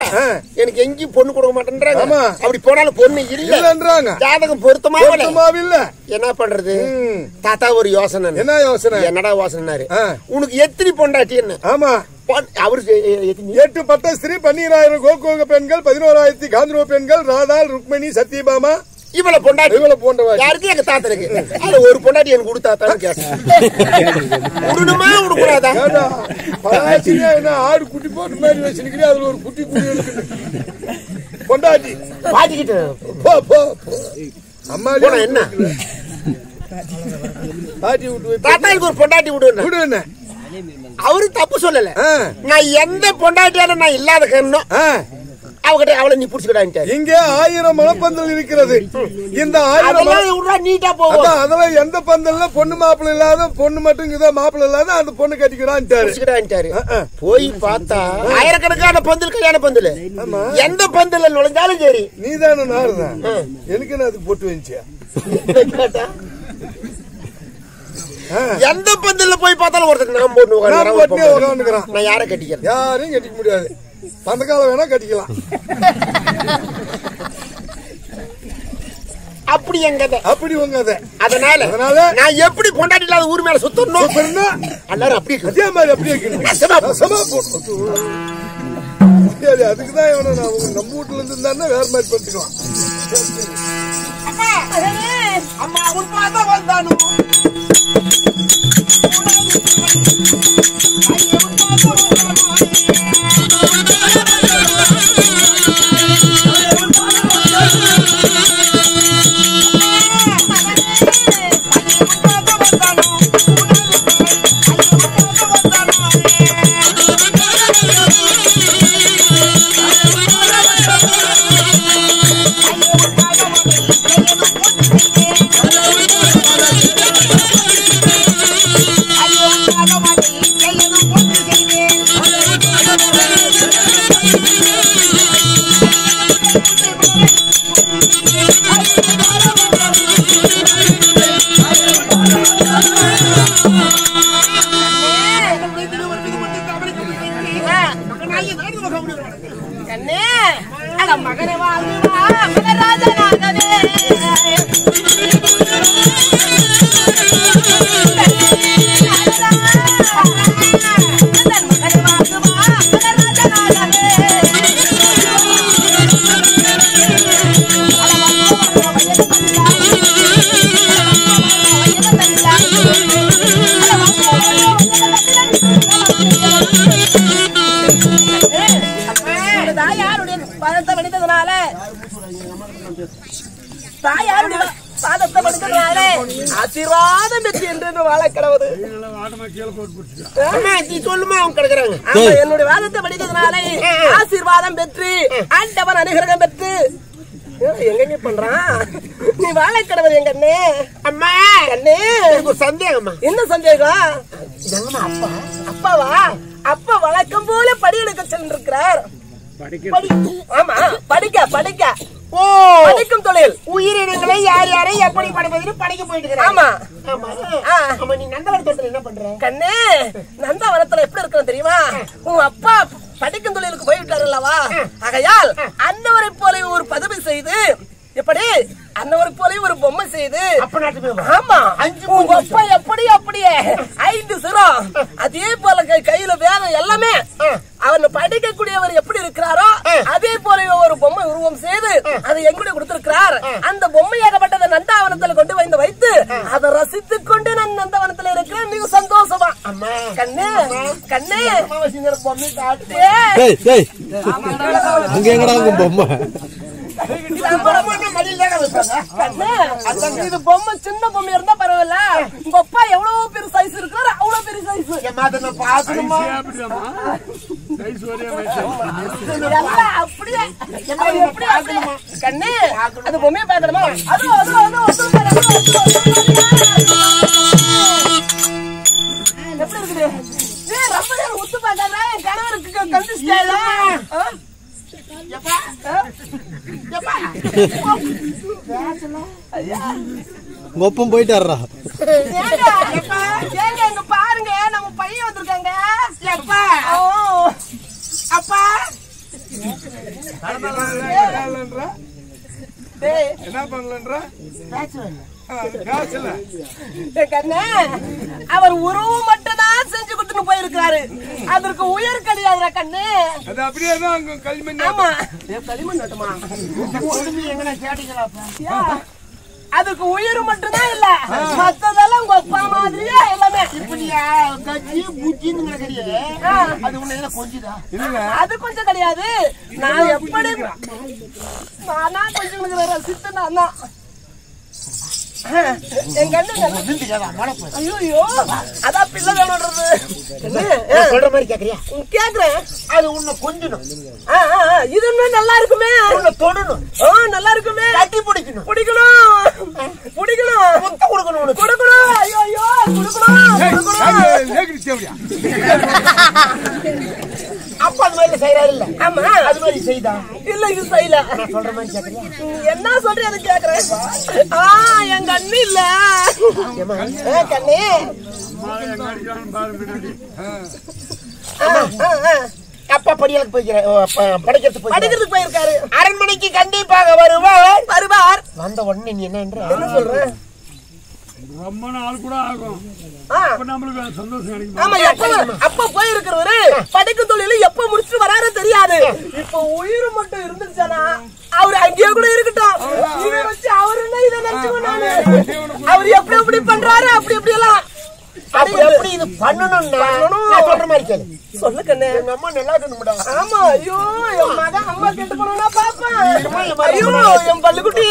ஆ. எனக்கு எங்கேயும் பொண்ணு கொடுக்க மாட்டேன்றாங்க ஆமா. அப்படி போனாலும் பொண்ணு இல்ல இல்லன்றாங்க ஜாதகம் பொருத்தமா பொருத்தமாவே இல்ல என்ன பண்றது ம். தாத்தா ஒரு யோசனை என்ன யோசனை என்னடா யோசனைனாரு ஆ. உனக்கு எத்தனை பொண்டாட்டின்னு ஆமா பொன்- அவரு எ- எ- எத்தனை எட்டு பத்தஸ்திரி பன்னீராயிரம் கோகோக பெண்கள் பதினோராயிரத்தி காந்திரோ பெண்கள் ராதால் ருக்மிணி சத்யபாமா இவள பொண்டாட்டி இவளை போன்றவா யாருக்கு எங்க தாத்தனுக்கு அதுல ஒரு பொண்டாட்டி எனக்கு கொடுத்தாத்தான்னு கேட்டேன் விடணுமா விடக்கூடாதா ஏண்டா, பலாசிரியா என்ன ஆடு குட்டி போட்டு மாதிரி வச்சிருக்கிறீ அதுல ஒரு குட்டி குட்டி இருக்குது பொண்டாட்டி பாட்டிக்கிட்டு போ போ போ. அம்மா போனா என்ன பாட்டி விட்டு வைப்ப. தாத்தாவுக்கு ஒரு பொண்டாட்டி விடுவேன் விடு என்ன அவரு தப்பு சொல்லல ஆ, நான் எந்த பொண்டாட்டியான நான் இல்லாத கண்ணோ ஆ. அவகிட்ட அவளை நீ புடிச்சுக்கிட்டான்ட்டாரு இங்கே ஆயிரம் மணப்பந்தல் இருக்கிறது இந்த ஆயிரம் மண- அதெல்லாம் விட்றா நீட்டா போகும் அதான் அதெல்லாம் எந்த பந்தல்ல பொண்ணு மாப்பிள்ளை இல்லாத பொண்ணு மட்டும் இங்கதான் மாப்பிள்ளை இல்லாத அந்த பொண்ணு கட்டிக்கிறான்ட்டாரு புடிச்சுக்கிட்டான்ட்டாரு ஆ, ஆ. போய் பார்த்தா ஆயிரக்கணக்கான பந்தல் கல்யாண பந்தல் ஆமா. எந்த பந்தல்ல நுழைஞ்சாலும் சரி நீதானே நாருதான் எனக்கு என்ன அதுக்கு போட்டு வந்துச்சியா ஆ. எந்த பந்தல்ல போய் பார்த்தாலும் ஒருத்தர் நான் போட்டு நான் உட்கார்ந்து போட்டுனே உட்காந்துக்கிறான் நான் யாரை கட்டிக்கிறேன் யாரையும் கட்டிக்க முடியாது பந்தக்காலம் வேணா கட்டிக்கலாம் அப்படி எங்க கதை. அப்படி உங்க அதை அதனால அதனால? நான் எப்படி பொண்டாட்டி இல்லாத ஊர் மேல சுத்தணும் பெருந்தா எல்லாரும் அப்படியே இருக்கு. அதே மாதிரி அப்படியே இருக்கணும். ரசமா போ. ரசமா போடணும். சரி, அதுக்குதான் இவனை நான் உங்க நம்ம வீட்டுல இருந்து இருந்தாருன்னா வேற மாதிரி படுத்துக்கலாம் அம்மா உன் பார்த்தா வந்தானு கண்ணே அட மகனே வாழ்வா மகராஜனாகவே தாயாருடைய பாதத்தை வடித்ததுனால தாயாருடைய பாதத்தை வடித்ததுனால ஆசீர்வாதம் பெற்று என்று வாழ கிடவது அம்மா நீ சொல்லுமா அவங்க கிடக்குறாங்க ஆமா, என்னுடைய வாதத்தை படிக்கிறதுனால ஆசீர்வாதம் பெற்று ஆண்டவன் அனுகிரகம் பெற்று ஏன் எங்கெங்க பண்றான் நீ வாழ கிடவது எங்க அண்ணே அம்மா அண்ணே எனக்கு ஒரு சந்தேகம்மா என்ன சந்தேகம் எங்கம்மா அப்பா அப்பாவா அப்பா வழக்கம் போல படி எடுக்க சென்றிருக்கிறார் படி- ஆமா படிக்க படிக்க ஓ படிக்கும் தொழில் உயிரினங்களை யார் யாரை எப்படி படைப்பதுன்னு படைக்க போயிட்டு இருக்கிறாங்க. ஆமா ஆமா ஆ. ஆமா நீ நந்தவன தோட்டத்துல என்ன பண்ற கண்ணே நந்தவனத்துல எப்படி இருக்கணும் தெரியுமா உன் அப்பா படிக்கும் தொழிலுக்கு போய்விட்டார் அல்லவா ஆகையால் அன்னவரை போல ஒரு பதவி செய்து எப்படி அன்னவரை போல ஒரு பொம்மை செய்து அப்ப நாட்டு போய் வா. ஆமா அஞ்சு உங்க அப்பா எப்படி அப்படியே ஐந்து சிரம் அதே போல கை- கையில வேகம் எல்லாமே அவன் படிக்கக்கூடியவர் எப்படி இருக்கிறாரோ அதே போல ஒரு பொம்மை உருவம் செய்து அதை எங்குடைய கொடுத்திருக்கிறார் அந்த பொம்மையாகப்பட்டதை நந்தாவனத்துல கொண்டு வந்து வைத்து அதை ரசித்துக் கொண்டு நான் நந்தவனத்துல இருக்கிறேன் மிக சந்தோஷமா அம்மா கண்ணு கண்ணு அமாவாசைங்கிற பொம்மை காட்டு ஏய், டேய் டேய் அங்க எங்கடா உங்க பொம்மை பொம்மை மடியில தானே வைப்பாங்க கண்ணு, இது பொம்மை சின்ன பொம்மை இருந்தா பரவாயில்ல உங்க அப்பா எவ்வளவு பெரிய சைஸ் இருக்கிறாரு அவ்வளவு பெரிய சைஸ் ஏம்மா, அதை நான் பார்க்கணுமா எல்லாம் அப்படியே அது எப்படி அப்படியே? கண்ணு அது பொம்மையை பார்க்கணுமா அது அது அது அது பாரு, அது, அது, அது, அது. எப்படி இருக்குது ஏய், ரொம்ப நேரம் உத்து பார்க்காத என் கணவருக்கு க- கண்டிச்சிட்டாளா? ஆ? எப்பா எப்பா உங்க ஒப்பம் போயிட்டாருடா ஏங்க, ஏங்க, இங்க பாருங்க நம்ம பையன் வந்திருக்காங்க எப்பா ஓ அப்பா பண்ணலன்றா? டேய், என்ன பண்ணலன்றா? பேசுவேன் ஆ, பேசல. டேய் கண்ணே, அவர் உருவம் மட்டும் தான் செஞ்சு கொடுத்துட்டு போயிருக்கிறாரு அதற்கு உயர் கிடையாதுடா கண்ணு அது அப்படியே தான் அங்க களிமண் ஆமா ஏ, களிமண் நட்டுமா எங்கன கேட்டீங்களா ஏன்? அதுக்கு உயிர் மட்டும்தான் இல்ல மத்ததெல்லாம் உங்க அப்பா மாதிரியே எல்லாமே இப்ப நீ ஆ, கட்சி புச்சின்னு கிடக்குறியே ஆ, அது உன்னை என்ன கொஞ்சிதா இல்ல அது கொஞ்சம் கிடையாது நான் எப்படி நானா கொஞ்சம் ரசித்து நான் தான் என் கண்ணு நல்லா- நின்றுக்காதா மழை ஐயோ ஐயோ அதான் பிள்ளை வேணுன்றது கண்ணு, ஆ, சொல்ற மாதிரி கேக்குறியா உம், கேக்குறேன் அது உன்னை கொஞ்சணும் ஆ, ஆ, ஆ, இது இன்னும் நல்லா இருக்குமே உன்னை தொடணும் ஆ, நல்லா இருக்குமே கட்டி பிடிக்கணும் பிடிக்கணும் பிடிக்கணும் முத்த கொடுக்கணும் உனக்கு கொடுக்கணும் ஐயோ ஐயோ கொடுக்கணும் ஏய், கொடுக்கணும் அது லேகிரிச்சு அப்படியா? அப்ப அது மாதிரி செய்யறாரு இல்ல ஆமா அது மாதிரி செய்தா இல்ல இது செய்யல நான் சொல்ற மாதிரி கேக்குறியா நீ என்ன சொல்ற எனக்கு கேக்குறேன் ஆ என் கண்ணு இல்ல ஆ, கண்ணு ஆ, ஆ, ஆ. அப்பா படியலுக்கு போய்க்கிறேன் ஓ, அப்ப படிக்கிறதுக்கு போய் படிக்கிறதுக்கு போயிருக்காரு அரண்மனைக்கு கண்டிப்பாக வருவார் வருவார் வந்த உடனே நீ என்ன என்ற என்ன சொல்ற ரொம்ப நாள் கூட ஆகும் ஆ, அப்ப நம்மளுக்கு சந்தோஷம் கிடைக்கும் ஆமா எப்ப அப்ப போயிருக்கிறவரு படிக்க தொழில எப்ப முடிச்சுட்டு வராரு தெரியாது இப்ப உயிர் மட்டும் இருந்துச்சானா அவரு அங்கேயே கூட இருக்கட்டும் இதை வச்சு அவரு என்ன இதை நினைச்சுக்கோ நானு அவர் எப்படி எப்படி பண்றாரு அப்படி எப்படி எல்லாம் அப்ப எப்படி இது பண்ணணும்னா பண்ணணும். நான் சொல்ற மாதிரி கேளு சொல்லு கண்ணு எங்க அம்மா நல்லா இருக்கணும்டா ஆமா ஐயோ என் மகன் அம்மா கெட்டு போனா பாப்பேன் ஐயோ என் பல்லுக்குட்டி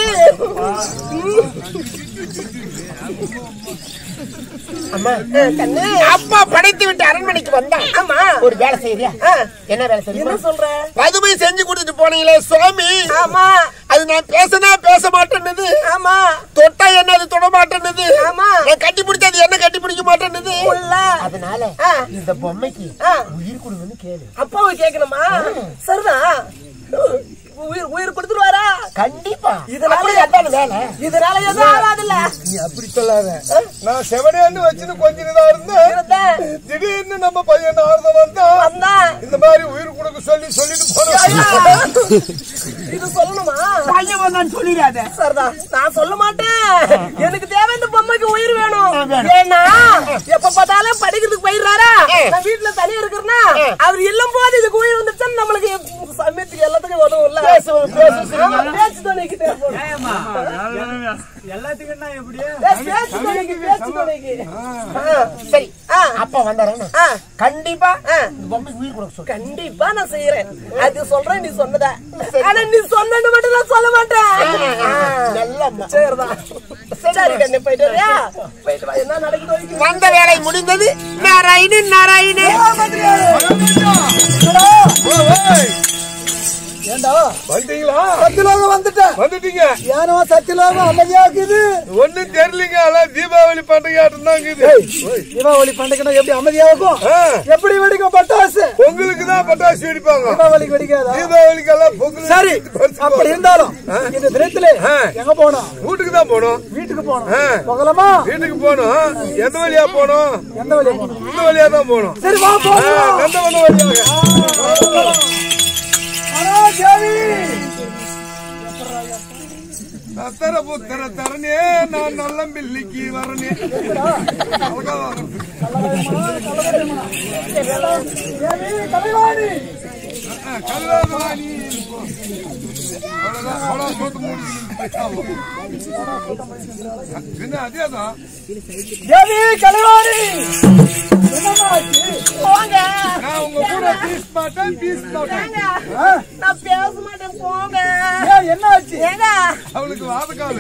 அம்மா கண்ணு அப்பா படைத்து விட்டு அரண்மனைக்கு வந்தா ஆமா ஒரு வேலை செய்யறியா ஆ, என்ன வேலை செய்ய என்ன சொல்ற பதுமை செஞ்சு கொடுத்துட்டு போனீங்களே சுவாமி ஆமா அது நான் பேசினா பேச மாட்டேன்னுது ஆமா தொட்டா என்ன அது தொட மாட்டேன்னுது ஆமா. நான் கட்டி பிடிச்சது என்ன கட்டி பிடிக்க மாட்டேன்னுது உள்ள அதனால ஆ. இந்த பொம்மைக்கு ஆ. உயிர் கொடுங்கன்னு கேளு அப்பாவை கேட்கணுமா சரிதான் உயிர் உயிர் கொடுத்துருவாரா கண்டிப்பா இதனால அப்படி அதான வேலை இதனால எதுவும் ஆகாதுல்ல நீ அப்படி சொல்லாத நான் செவனேன்னு வச்சுன்னு கொஞ்சம் தான் இருந்தேன் இருந்தேன் திடீர்னு நம்ம பையன் ஆறுத வந்தா வந்தேன் இந்த மாதிரி உயிர் கொடுக்க சொல்லி சொல்லிட்டு போனோம் ஐயா, இது சொல்லணுமா பையன் வந்தான்னு சொல்லிடாத சரிதான் நான் சொல்ல மாட்டேன் எனக்கு தேவை இந்த பொம்மைக்கு உயிர் வேணும் ஏன்னா எப்ப பார்த்தாலும் படிக்கிறதுக்கு போயிடுறாரா நான் வீட்டுல தனியா இருக்கிறேன்னா அவர் இல்லம் போது இதுக்கு உயிர் வந்துச்சா நம்மளுக்கு சமயத்துக்கு எல்லாத்துக்கும் உதவும்ல பேசு பேசு ஆமா, பேச்சு துணைக்கு தேவைப்படும். எல்லாத்துக்கும் எப்படி ஏய், பேச்சு துணைக்கு பேச்சு துணைக்கு ஆ, சரி ஆ, அப்பா வந்தாரா ஆ, கண்டிப்பா ஆ. இந்த பொம்மைக்கு உயிர் கொடுக்க சொல்லு கண்டிப்பா நான் செய்யறேன் அது சொல்றேன் நீ சொன்னத ஆனா நீ சொன்னது மட்டும் நான் சொல்ல மாட்டேன் ஆ. நல்ல அம்மா. சரிதான் சரி கண்ணு போயிட்டு வரியா போயிட்டு வா என்ன நடக்குது வரைக்கும் வந்த வேலை முடிந்தது நாராயணு நாராயணு ஏண்டா வந்துட்டீங்களா சத்தியலோகம் வந்துட்டேன் வந்துட்டீங்க ஏனோ சத்தியலோகம் அமைதியா இருக்குது ஒண்ணும் தெரியலீங்க எல்லாம் தீபாவளி பண்டிகை இருந்தாங்க இது தீபாவளி பண்டிகைனா எப்படி அமைதியா இருக்கும் ஆ, எப்படி வெடிக்கும் பட்டாசு பொங்கலுக்கு தான் பட்டாசு வெடிப்பாங்க தீபாவளிக்கு வெடிக்காதா தீபாவளிக்கு எல்லாம் பொங்கல் சரி அப்படி இருந்தாலும் இந்த தினத்துல ஆ. எங்க போனோம் வீட்டுக்கு தான் போகணும் வீட்டுக்கு போனோம் ஆ. போகலாமா வீட்டுக்கு போகணும் எந்த வழியா போகணும் எந்த வழியா போனோம் இந்த வழியா தான் போகணும் சரி வா ஆ, போகலாம் நந்தவனம் வழியாக அடா, தேவி. தர புத்தர தரணே நான் நல்ல பில்லிக்கு வரனே அழகா வரணும். தேவி, தலைவாணி. ஆ, கல்லாதவாணி. அவ்வளவுதான், அவ்வளவு சோத்து மூடிக்கணும். பின்ன அதேதான் தேவி, கலைவாணி. என்னம்மா ஆச்சு? போங்க நான் உங்க கூட பீஸ் மாட்டேன் பீஸ் மாட்டேன் ஆ? நான் பேச மாட்டேன் போங்க ஏன், என்ன ஆச்சு ஏங்க அவளுக்கு வாதக்காலு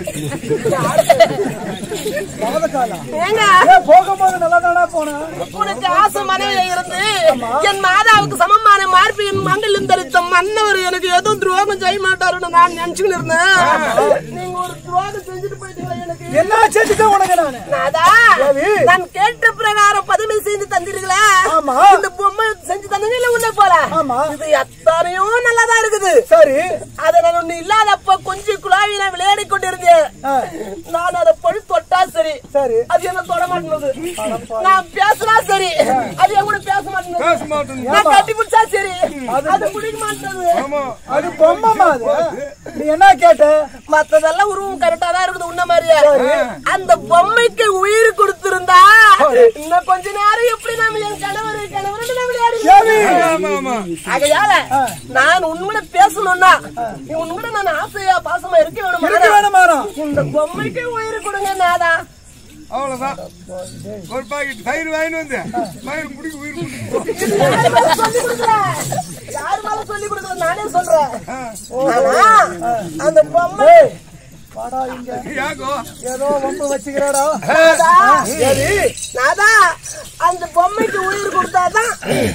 பாதகாலா ஏங்க ஏன் போக போக நல்லா தானா போனா உனக்கு ஆசை மனைவியா இருந்து என் மாதாவுக்கு சமமான மார்பியின் மங்களின் தரித்த மன்னவர் எனக்கு எதுவும் துரோகம் செய்ய மாட்டாருன்னு நான் நினைச்சுக்கிட்டு இருந்தேன் நீங்க ஒரு துரோகம் செஞ்சுட்டு போயிட்டீங்களா எனக்கு என்ன செஞ்சுட்டேன் உனக்கு நானு நாதா ரவி. நான் கேட்ட பிரகாரம் பதுமை செய்து தந்தீர்களா ஆமா. இந்த பொம்மை செஞ்சு தந்தீங்களா உன்னை போல ஆமா. இது அத்தனையும் நல்லாதான் இருக்குது சரி அதை நான் ஒண்ணு இல்லாதப்ப கொஞ்சம் குழாவி நான் விளையாடி கொண்டிருந்தேன் ஆ. நான் அதை பொழு தொட்ட விட்டா சரி சரி அது என்ன தொட மாட்டேங்குது நான் பேசுனா சரி அது என் கூட பேச மாட்டேங்குது பேச மாட்டேன் நான் கட்டி பிடிச்சா சரி அது பிடிக்க மாட்டேங்குது ஆமா அது பொம்மைமா அது நீ என்ன கேட்ட மத்ததெல்லாம் உருவம் கரெக்டா தான் இருக்குது உன்ன மாதிரியே அந்த பொம்மைக்கு உயிர் கொடுத்திருந்தா இன்னும் கொஞ்ச நேரம் எப்படி நம்ம என் கணவர் கணவர் நம்ம விளையாடி ஆமா ஆமா ஆகையால நான் உன்னிட பேசணும்னா நீ உன்னிட நான் ஆசையா பாசமா இருக்க இருக்க வேணும் வேணுமானா இந்த பொம்மைக்கு உயிர் கொடுங்க நாதா அவ்வளவுதான் ஒரு பாக்கெட் தயிர் வாங்கிட்டு வந்து மயிர் முடிக்க உயிர் முடிக்க இது யாரு மேல சொல்லி கொடுக்கல யாரு மேல சொல்லி கொடுக்கல நானே சொல்றேன் ஆனா அந்த பொம்மை வாடா இங்க யாக்கோ ஏதோ வம்பு வச்சுக்கிறாடா நாதா, நாதா அந்த பொம்மைக்கு உயிர் கொடுத்தாதான்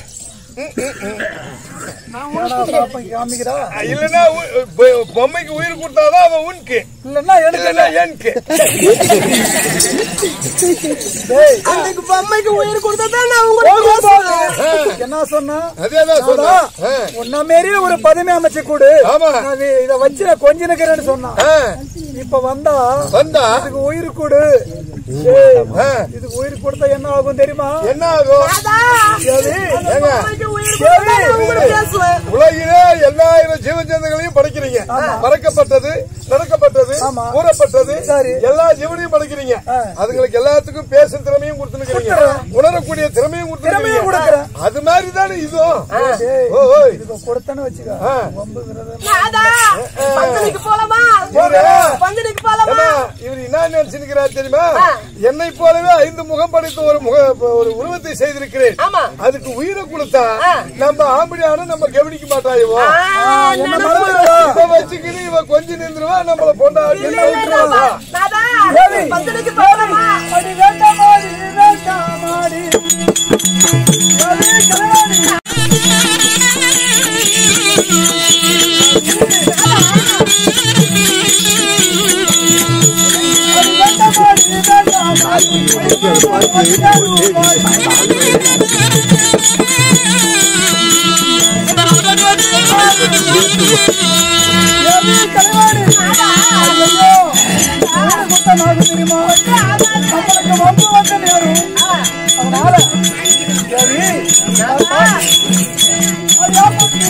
ஏடா பாப்பன் காமிக்கிறா இல்லன்னா உ- பொ- பொம்மைக்கு உயிர் கொடுத்தாதான் அவன் உனக்கு இல்லன்னா எனக்கு இல்லன்னா எனக்கு டேய் அந்த பொம்மைக்கு உயிர் கொடுத்தாதான் நான் உங்களுக்கு பேசுவேன் என்ன சொன்னா அதேதான் சொல்றேன் ஆ. உன்ன மாரியே ஒரு பதுமை அமைச்சு கொடு ஆமா. நான் இத வச்சு நான் கொஞ்ச நிக்கிறேன்னு சொன்னான் ஆ, இப்ப வந்தா வந்தா இதுக்கு உயிர் கொடு டேய், ஆ, இதுக்கு உயிர் கொடுத்தா என்ன ஆகும் தெரியுமா என்ன ஆகும் நாதா, சரி அந்த ஏங்க. பொம்மைக்கு உயிர் கொடுத்தா நான் உங்களுக்கு பேசுவேன் உலகிலே எல்லாயிரம் ஜீவஜந்துகளையும் படைக்கிறீங்க மறைக்கப்பட்டது நடக்கப்பட்டது ஆமா. கூறப்பட்டது சரி. எல்லா ஜீவனையும் படைக்கிறீங்க ஆ. அதுங்களுக்கு எல்லாத்துக்கும் பேசும் திறமையும் கொடுத்துருக்கீங்க உணரக்கூடிய திறமையும் திறமையும் கொடுத்துருக்கீங்க கொடுக்குறேன். அது மாதிரி தானே இதுவும் டேய், ஓ, ஓய். இதுக்கு கொடுத்தேன்னு வச்சுக்க ஆ. வம்புங்கிறது நாதா, பந்தலுக்கு போலாமா போறேன். பந்தலுக்கு போலாமா ஏம்மா, இவர் என்ன நினைச்சிருக்கிறார் தெரியுமா ஆ. என்னை போலவே ஐந்து முகம் படைத்த ஒரு முக ஒரு உருவத்தை செய்திருக்கிறேன் ஆமா. அதுக்கு உயிரை கொடுத்தா ஆ. நம்ம ஆம்படியான நம்ம கவனிக்க மாட்டாயோ ஆ, என்ன நினைப்பு. மறந்துடுவா இவ வச்சுக்கிட்டு இவ கொஞ்சம் நின்றுவா நம்மள பொண்டாட்டி இல்ல, இல்ல, நாதா, நாதா, சரி. பந்தலுக்கு போலாமா அடி வேண்டாமாடி வேண்டாமாடி அடி கலவாடி அடி வேண்டாமாடி வேண்டாமாடி அடி கலவாடி ஐயோ யாரு குத்தமாக தெரியுமா நம்மளுக்கு வம்பு வந்த நேரம் அதனால சரி ஐயா பத்தி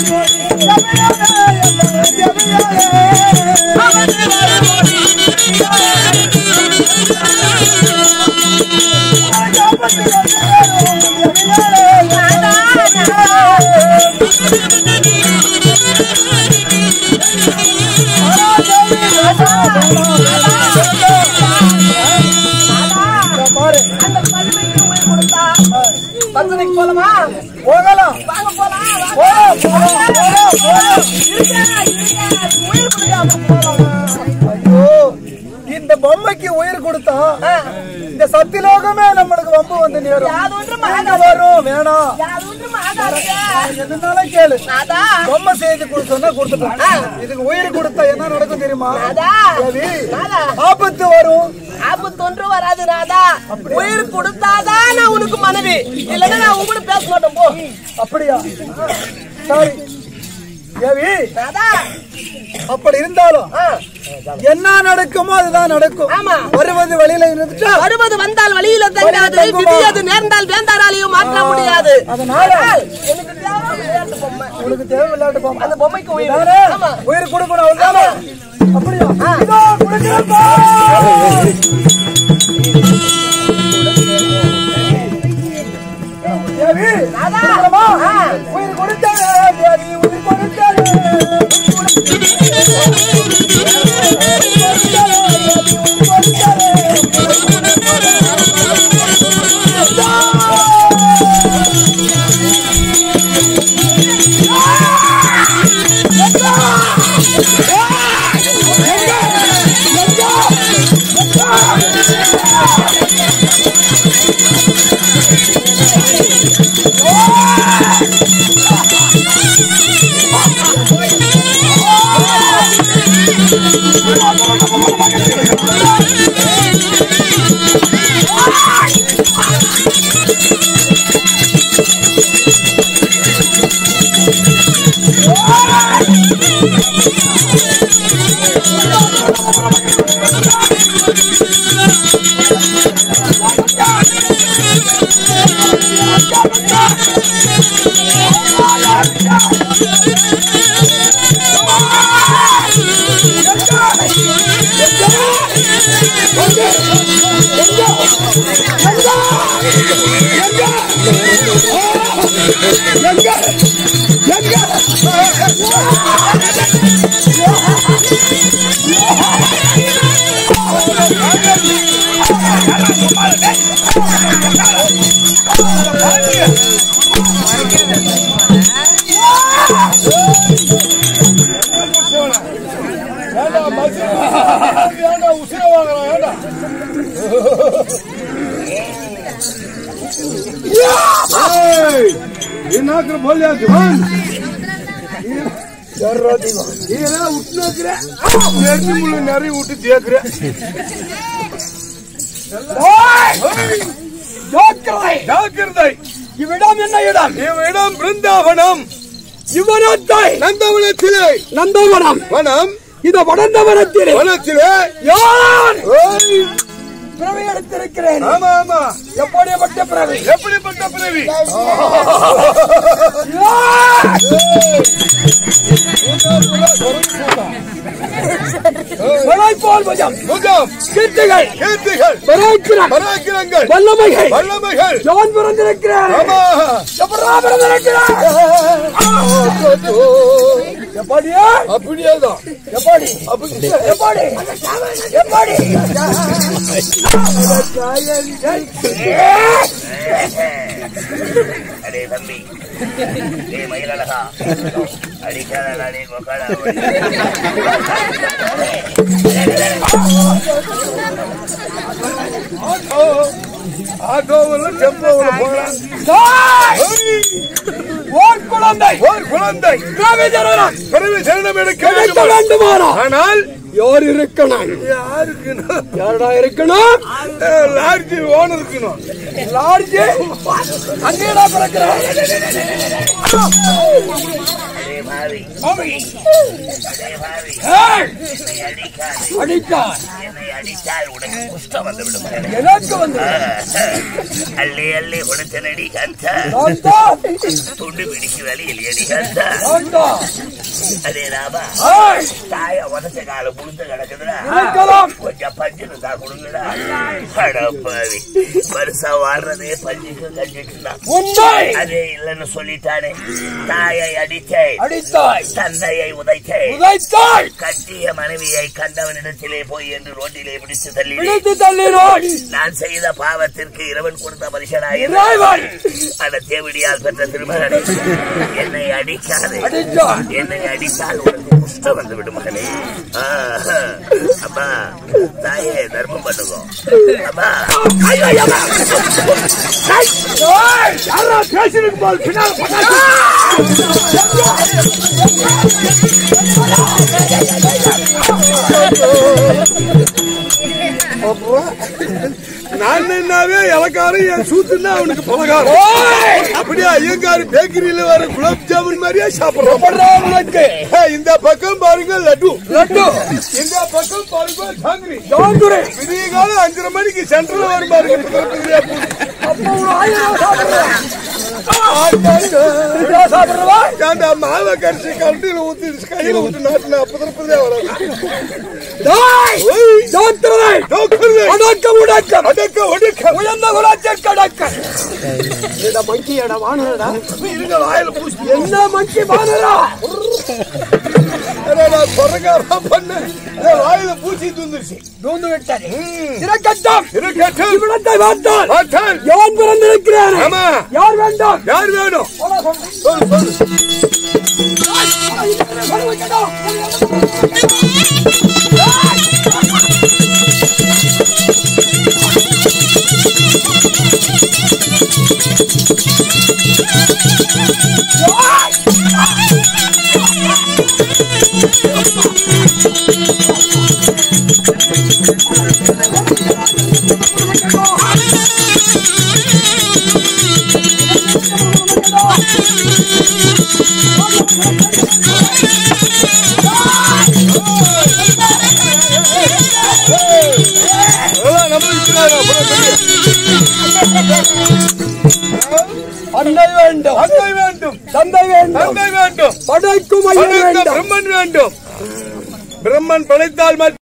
பாரு அந்த பதுமைக்கு உயிர் கொடுத்தா பந்தலுக்கு போலாமா போகலாம் வாங்க போலாம் வாங்க. போலாம் போலாம் போலாம் போலாம் இருக்கா, இருக்கா, உயிர் கொடுக்காம போலாம் ஐயோ இந்த பொம்மைக்கு உயிர் கொடுத்தா இந்த சத்திலோகமே நம்மளுக்கு வம்பு வந்து நேரும் யாது ஒன்றும் எங்க ஆகாது. வரும் வேணாம் யாது ஒன்றும் ஆகாது. எதுனாலும் கேளு நாதா, பொம்மை செய்து கொடுத்தோம்னா கொடுத்துட்டோம் இதுக்கு உயிர் கொடுத்தா என்ன நடக்கும் தெரியுமா நாதா, சரி நாதா, ஆபத்து வரும் ஆபத்து ஒன்றும் வராது நாதா உயிர் கொடுத்தாதான் நான் உனக்கு மனைவி இல்லைன்னா நான் உங்க கூட பேச மாட்டேன் போ அப்படியா சரி தேவி நாதா அப்படி இருந்தாலும் ஆ, என்ன நடக்குமோ அதுதான் நடக்கும் ஆமா. வருவது வழியில இருந்துட்டா வருவது வந்தால் வழியில தங்காது வழி தங்குமா? விதி அது நேர்ந்தால் வேந்தாராலையும் மாற்ற முடியாது அதனால ஆனால் எனக்கு தேவை விளையாட்டு பொம்மை உனக்கு தேவை விளையாட்டு பொம்மை அந்த பொம்மைக்கு உயிர் தானே? ஆமா உயிர் கொடுக்கணும் அவ்வளவுதானே? அப்படியா இதோ கொடுக்கிறேன்ப்பா. தேவி, நாதா. கொடுக்கலாமா? ஆ. உயிர் கொடுத்தாரு, தேவி, உயிர் கொடுத்தாரு. ஆ ஏன்டா உசிர வாங்குறான் ஏன்டா ஏய், என்னாக்குற போலியா திவான் இதெல்லாம் விட்டு வைக்கிற நெருங்கி முள்ளு நிறைய விட்டு தேக்குற ஜாக்கிரதை இவ்விடம் என்ன இடம் இவ்விடம் பிருந்தாவனம் இவ்வனத்தை நந்தவனத்திலே நந்தவனம் வனம் இந்த வடந்தவனத்திலே வனத்திலே யார் ஓய், பிறவை எடுத்திருக்கிறேன் ஆமா ஆமா எப்படிப்பட்ட பிறவை எப்படிப்பட்ட பிறவி மலை போல் பஜம் புஜம் கீர்த்திகள் கீர்த்திகள் பராக்கிரம் பராக்கிரங்கள் வல்லமைகள் வல்லமைகள் யான் பிறந்திருக்கிறேன் ஆமா எப்படா பிறந்திருக்கிறேன் எப்படியா அப்படியேதான் எப்படி அப்படி எப்படி எப்படி அடே தம்பி ஏ மயிலழகா அடிக்காத அடே கொக்காடா ஆட்டோவில் டெம்போவில் போகலாம் ஓர் குழந்தை ஒரு குழந்தை பிறவி ஜனனம் பிறவி சரணம் எடுக்க கிடைக்க வேண்டுமா? வேண்டுமானா ஆனால் யார் இருக்கணும் யாருக்குன்னா யாரடா இருக்கணும் லாட்ஜி ஓனர் இருக்கணும் லார்ஜ் அங்கேடா பிறக்கிறேன் அடே பாவி அடே பாவி ஏய், என்னை அடிக்காதே அடித்தார் என்னை அடித்தால் உனக்கு குஷ்டம் வந்து விடும் மகனே. எனக்கு வந்து அள்ளி அள்ளி கொடுத்தனடி கந்த தாத்தா, துண்டு பிடிக்கு வழியில் எடி கந்த தாத்தா. அதே ராமா ஏய், தாய உதச்ச கால புழுந்து கிடக்குதுடா இருக்கலாம். கொஞ்சம் பஞ்சு இருந்தா கொடுங்கடா அடப்பாவி வருஷம் வாழ்றதே பஞ்சுக்கு கஞ்சிக்கு தான் உண்மை அதே இல்லைன்னு சொல்லிட்டானே தாயை அடித்தேன் அடித்தாய் தந்தையை உதைத்தேன் உதைத்தாய் கட்டிய மனைவியை கண்டவனிடத்திலே போய் என்று ரோட்டிலே பிடித்து தள்ளி பிடித்து தள்ளினோய் நான் செய்த பாவத்திற்கு இறைவன் கொடுத்த பரிசனாக இறைவன் அந்த தேவடியால் பெற்ற திருமகனே என்னை அடிக்காதே அடித்தாய் என்னை அடித்தால் உனக்கு குஷ்டம் வந்து விடும் மகனே ஆஹா. அம்மா தாயே தர்மம் பண்ணுங்க அம்மா ஐயோ, அம்மா. ஏய், யாரா பேசிருக்கு போல் பின்னால் பட்டாசு. நான் என்னாவே இலக்காரம் என் சூத்துன்னா அவனுக்கு பலகாரம் அப்படியே ஐயங்காரு பேக்கரியில வர குலாப் ஜாமுன் மாதிரியே சாப்பிடுறோம் எப்படிடா உனக்கு ஏய், இந்த பக்கம் பாருங்க லட்டு லட்டு இந்த பக்கம் பாருங்க ஜாங்கிரி ஜாங்குரை விடிய காலம் அஞ்சரை மணிக்கு சென்டர்ல வரும் பாருங்க புதிய புதிய பூ. அப்ப ஒரு ஆயிரம் சாப்பிடுறேன் சாப்பிடுறவா ஏன்டா மாவை கரைச்சி கரண்டியில ஊத்தி கையில ஊத்தி நாட்டுல புதிய புதிய வரும் ஜாத்திரதை நோக்குறது. அடக்கம் உடக்கம் அடக்க ஒடுக்க உயர்ந்த குலாச்சல் கடக்க இந்த மங்கி இடம் வானடா இருங்க வாயில பூசி என்ன மங்கி வானடா சொரக்காரம் பண்ண ஏய், வாயில பூசி தூந்துருச்சு தூந்து விட்டது திரக்கட்டம் இருக்கட்டும் இவ்விடத்தை பார்த்தால் பார்த்தால் யான் பிறந்திருக்கிறேன் ஆமா. யார் வேண்டும் யார் வேணும் போடா, போடா. சொல்லு சொல்லு எல்லாம் நம்ம இருக்கிறாங்க அப்புறம் பெரிய அன்னை வேண்டும் தந்தை வேண்டும் தந்தை வேண்டும் தந்தை வேண்டும் படைக்கும் ஐயன் படைத்த வேண்டும் பிரம்மன் வேண்டும் பிரம்மன் படைத்தால் மட்டும்